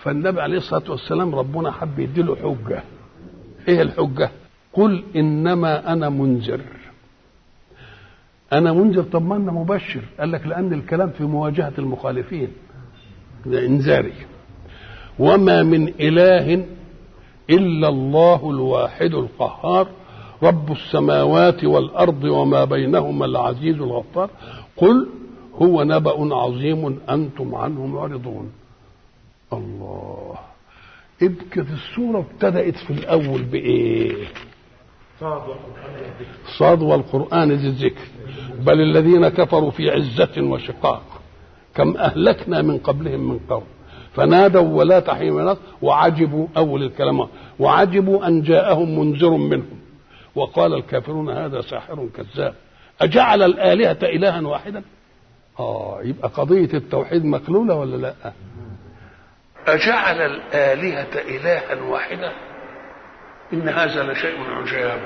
فالنبي عليه الصلاه والسلام ربنا حب يديله حجه ايه الحجه قل انما انا منذر انا منذر طب ما انا مبشر قال لك لان الكلام في مواجهه المخالفين ده انذاري وما من اله الا الله الواحد القهار رب السماوات والارض وما بينهما العزيز الغفار قل هو نبأ عظيم انتم عنه معرضون الله ابكت السورة ابتدأت في الأول بإيه؟ صاد والقرآن ذي الذكر بل الذين كفروا في عزة وشقاق كم أهلكنا من قبلهم من قوم فنادوا ولا تحين مناص وعجبوا أول الكلام وعجبوا أن جاءهم منذر منهم وقال الكافرون هذا ساحر كذاب أجعل الآلهة إلها واحدا آه يبقى قضية التوحيد مقلولة ولا لا أجعل الآلهة إلها واحدا إن هذا لشيء عجاب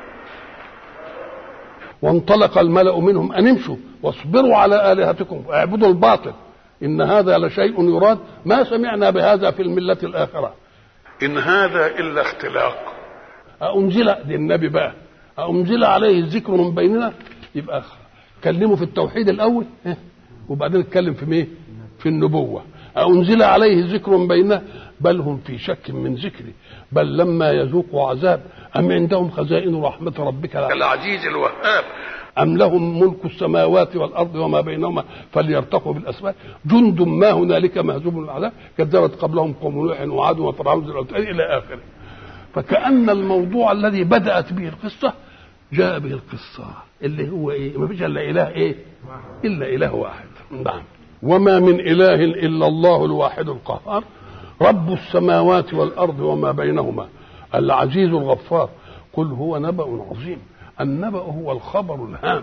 وانطلق الملأ منهم أن امشوا واصبروا على آلهتكم واعبدوا الباطل إن هذا لشيء يراد ما سمعنا بهذا في الملة الآخرة إن هذا إلا اختلاق أنزل دي النبي بقى أنزل عليه الذكر من بيننا يبقى كلمه في التوحيد الأول وبعدين اتكلم في مين في النبوة أنزل عليه ذكر بينه بل هم في شك من ذكري بل لما يذوقوا عذاب أم عندهم خزائن رحمة ربك العزيز الوهاب أم لهم ملك السماوات والأرض وما بينهما فليرتقوا بالأسباب جند ما هنالك مهزوم من العذاب كذبت قبلهم قوم نوح وعاد وفرعون ذي الأوتاد إلى آخره فكأن الموضوع الذي بدأت به القصة جاء به القصة اللي هو إيه ما فيش إلا إله إيه إلا إله واحد نعم وما من اله الا الله الواحد القهار رب السماوات والارض وما بينهما العزيز الغفار قل هو نبأ عظيم النبأ هو الخبر الهام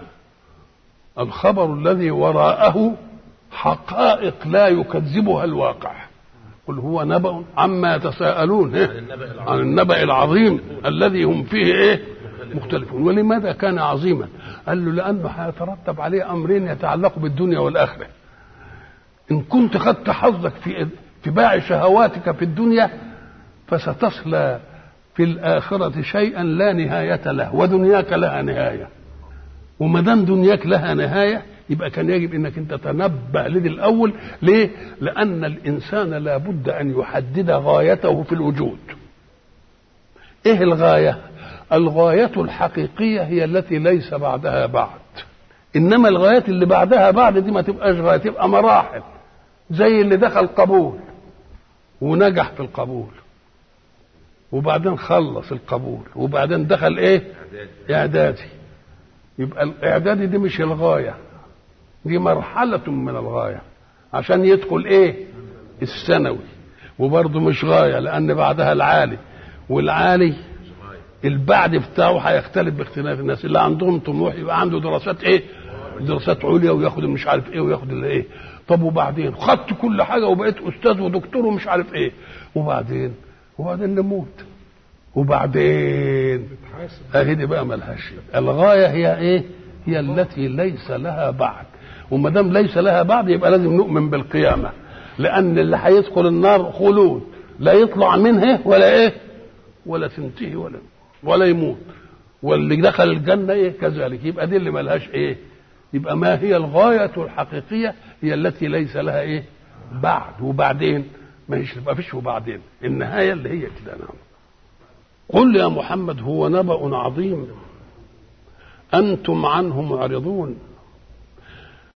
الخبر الذي وراءه حقائق لا يكذبها الواقع قل هو نبأ عما يتساءلون عن النبأ العظيم الذي هم فيه ايه مختلفون ولماذا كان عظيما قال له لأنه هيترتب عليه أمرين يتعلقوا بالدنيا والآخرة إن كنت خدت حظك في اتباع شهواتك في الدنيا فستصلى في الآخرة شيئا لا نهاية له ودنياك لها نهاية وما دام دنياك لها نهاية يبقى كان يجب انك انت تنبه لدي الاول ليه؟ لان الانسان لابد ان يحدد غايته في الوجود. ايه الغايه؟ الغايه الحقيقيه هي التي ليس بعدها بعد. انما الغايات اللي بعدها بعد دي ما تبقاش غايه تبقى مراحل زي اللي دخل قبول ونجح في القبول وبعدين خلص القبول وبعدين دخل ايه اعدادي يبقى الاعدادي دي مش الغايه دي مرحله من الغايه عشان يدخل ايه الثانوي وبرضه مش غايه لان بعدها العالي والعالي البعد بتاعه هيختلف باختلاف الناس اللي عندهم طموح يبقى عنده دراسات ايه دراسات عليا وياخد مش عارف ايه وياخد الايه طب وبعدين خدت كل حاجه وبقيت استاذ ودكتور ومش عارف ايه وبعدين وبعدين نموت وبعدين اهي دي بقى ملهاش الغايه هي ايه هي التي ليس لها بعد وما دام ليس لها بعد يبقى لازم نؤمن بالقيامه لان اللي هيدخل النار خلود لا يطلع منها ولا ايه ولا تنتهي ولا ولا يموت واللي دخل الجنه ايه كذلك يبقى دي اللي ملهاش ايه يبقى ما هي الغايه الحقيقيه هي التي ليس لها ايه بعد وبعدين ما هيش ما فيش وبعدين النهايه اللي هي كده نعم قل يا محمد هو نبأ عظيم أنتم عنه معرضون